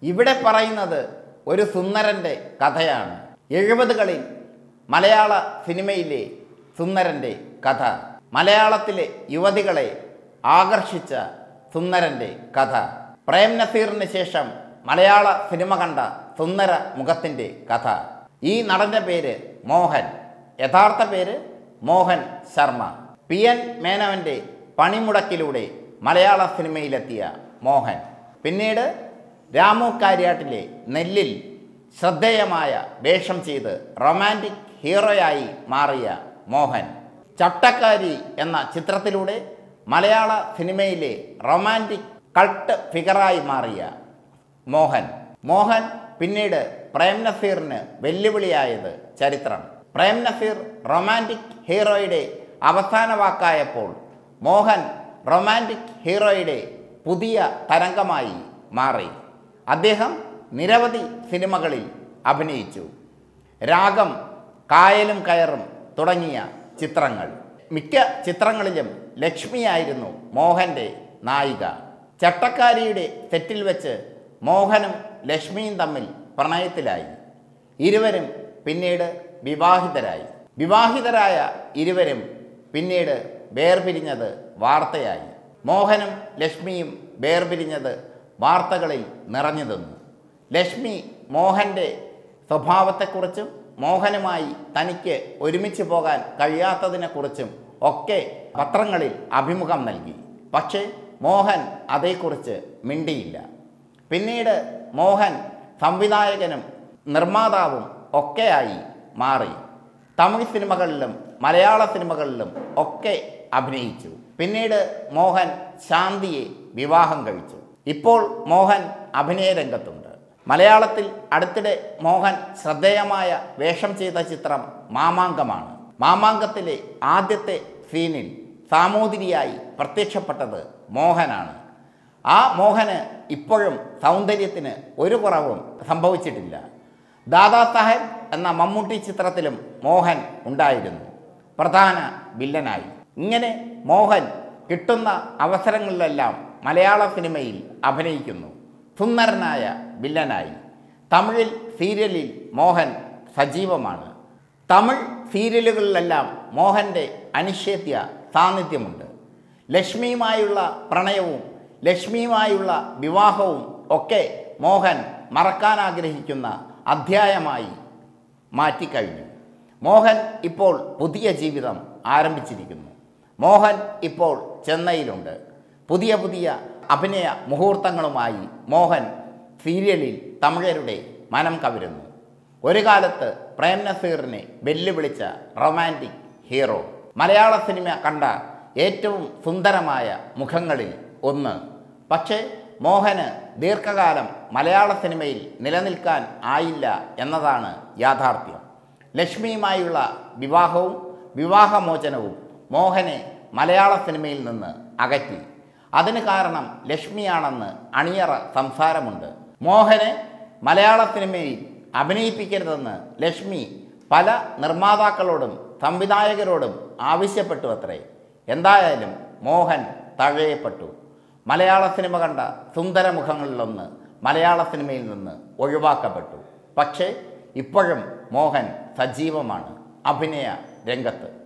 ഇവിടെ പറയുന്നത് ഒരു സുന്ദരൻ്റെ കഥയാണ് എഴുപതുകളിൽ മലയാള സിനിമയിലെ സുന്ദരൻ്റെ കഥ മലയാളത്തിലെ യുവതികളെ ആകർഷിച്ച സുന്ദരൻ്റെ കഥ പ്രേം നസീറിന് ശേഷം മലയാള സിനിമ കണ്ട സുന്ദര മുഖത്തിൻ്റെ കഥ ഈ നടൻ്റെ പേര് മോഹൻ യഥാർത്ഥ പേര് മോഹൻ ശർമ്മ പി എൻ മേനവൻ്റെ പണിമുടക്കിലൂടെ മലയാള സിനിമയിലെത്തിയ മോഹൻ പിന്നീട് രാമു കാര്യാട്ടിലെ നെല്ലിൽ ശ്രദ്ധേയമായ വേഷം ചെയ്ത് റൊമാൻറ്റിക് ഹീറോയായി മാറിയ മോഹൻ ചട്ടക്കാരി എന്ന ചിത്രത്തിലൂടെ മലയാള സിനിമയിലെ റൊമാൻറ്റിക് കൾട്ട് ഫിഗറായി മാറിയ മോഹൻ മോഹൻ പിന്നീട് പ്രേം നസീറിന് വെല്ലുവിളിയായത് ചരിത്രം പ്രേം നസീർ റൊമാൻറ്റിക് ഹീറോയുടെ അവസാന വാക്കായപ്പോൾ മോഹൻ റൊമാൻറ്റിക് ഹീറോയുടെ പുതിയ തരംഗമായി മാറി അദ്ദേഹം നിരവധി സിനിമകളിൽ അഭിനയിച്ചു രാഗം കായലും കയറും തുടങ്ങിയ ചിത്രങ്ങൾ മിക്ക ചിത്രങ്ങളിലും ലക്ഷ്മിയായിരുന്നു മോഹൻ്റെ നായിക ചട്ടക്കാരിയുടെ സെറ്റിൽ വെച്ച് മോഹനും ലക്ഷ്മിയും തമ്മിൽ പ്രണയത്തിലായി ഇരുവരും പിന്നീട് വിവാഹിതരായി വിവാഹിതരായ ഇരുവരും പിന്നീട് വേർപിരിഞ്ഞത് വാർത്തയായി മോഹനും ലക്ഷ്മിയും വേർപിരിഞ്ഞത് വാർത്തകളിൽ നിറഞ്ഞു നിന്നു ലക്ഷ്മി മോഹൻ്റെ സ്വഭാവത്തെക്കുറിച്ചും മോഹനുമായി തനിക്ക് ഒരുമിച്ച് പോകാൻ കഴിയാത്തതിനെക്കുറിച്ചും ഒക്കെ പത്രങ്ങളിൽ അഭിമുഖം നൽകി പക്ഷേ മോഹൻ അതേക്കുറിച്ച് മിണ്ടിയില്ല പിന്നീട് മോഹൻ സംവിധായകനും നിർമ്മാതാവും ഒക്കെയായി മാറി തമിഴ് സിനിമകളിലും മലയാള സിനിമകളിലും ഒക്കെ അഭിനയിച്ചു പിന്നീട് മോഹൻ ശാന്തിയെ വിവാഹം കഴിച്ചു ഇപ്പോൾ മോഹൻ അഭിനയ രംഗത്തുണ്ട് മലയാളത്തിൽ അടുത്തിടെ മോഹൻ ശ്രദ്ധേയമായ വേഷം ചെയ്ത ചിത്രം മാമാങ്കമാണ് മാമാങ്കത്തിലെ ആദ്യത്തെ സീനിൽ സാമൂതിരിയായി പ്രത്യക്ഷപ്പെട്ടത് മോഹനാണ് ആ മോഹന് ഇപ്പോഴും സൗന്ദര്യത്തിന് ഒരു കുറവും സംഭവിച്ചിട്ടില്ല ദാദാ സാഹേബ് എന്ന മമ്മൂട്ടി ചിത്രത്തിലും മോഹൻ ഉണ്ടായിരുന്നു പ്രധാന വില്ലനായി ഇങ്ങനെ മോഹൻ കിട്ടുന്ന അവസരങ്ങളിലെല്ലാം മലയാള സിനിമയിൽ അഭിനയിക്കുന്നു സുന്ദരനായ വില്ലനായി തമിഴിൽ സീരിയലിൽ മോഹൻ സജീവമാണ് തമിഴ് സീരിയലുകളിലെല്ലാം മോഹൻ്റെ അനിഷേധ്യ സാന്നിധ്യമുണ്ട് ലക്ഷ്മിയുമായുള്ള പ്രണയവും ലക്ഷ്മിയുമായുള്ള വിവാഹവും ഒക്കെ മോഹൻ മറക്കാൻ ആഗ്രഹിക്കുന്ന അധ്യായമായി മാറ്റിക്കഴിഞ്ഞു മോഹൻ ഇപ്പോൾ പുതിയ ജീവിതം ആരംഭിച്ചിരിക്കുന്നു മോഹൻ ഇപ്പോൾ ചെന്നൈയിലുണ്ട് പുതിയ പുതിയ അഭിനയ മുഹൂർത്തങ്ങളുമായി മോഹൻ സീരിയലിൽ തമിഴരുടെ മനം കവരുന്നു ഒരു കാലത്ത് പ്രേം നസീറിനെ വെല്ലുവിളിച്ച റൊമാൻറ്റിക് ഹീറോ മലയാള സിനിമ കണ്ട ഏറ്റവും സുന്ദരമായ മുഖങ്ങളിൽ ഒന്ന് പക്ഷേ മോഹന് ദീർഘകാലം മലയാള സിനിമയിൽ നിലനിൽക്കാൻ ആയില്ല എന്നതാണ് യാഥാർത്ഥ്യം ലക്ഷ്മിയുമായുള്ള വിവാഹവും വിവാഹമോചനവും മോഹനെ മലയാള സിനിമയിൽ നിന്ന് അകറ്റി അതിന് കാരണം ലക്ഷ്മിയാണെന്ന് അണിയറ സംസാരമുണ്ട് മോഹനെ മലയാള സിനിമയിൽ അഭിനയിപ്പിക്കരുതെന്ന് ലക്ഷ്മി പല നിർമ്മാതാക്കളോടും സംവിധായകരോടും ആവശ്യപ്പെട്ടു അത്രേ എന്തായാലും മോഹൻ തഴയപ്പെട്ടു മലയാള സിനിമ കണ്ട സുന്ദര മുഖങ്ങളിലൊന്ന് മലയാള സിനിമയിൽ നിന്ന് ഒഴിവാക്കപ്പെട്ടു പക്ഷേ ഇപ്പോഴും മോഹൻ സജീവമാണ് അഭിനയ രംഗത്ത്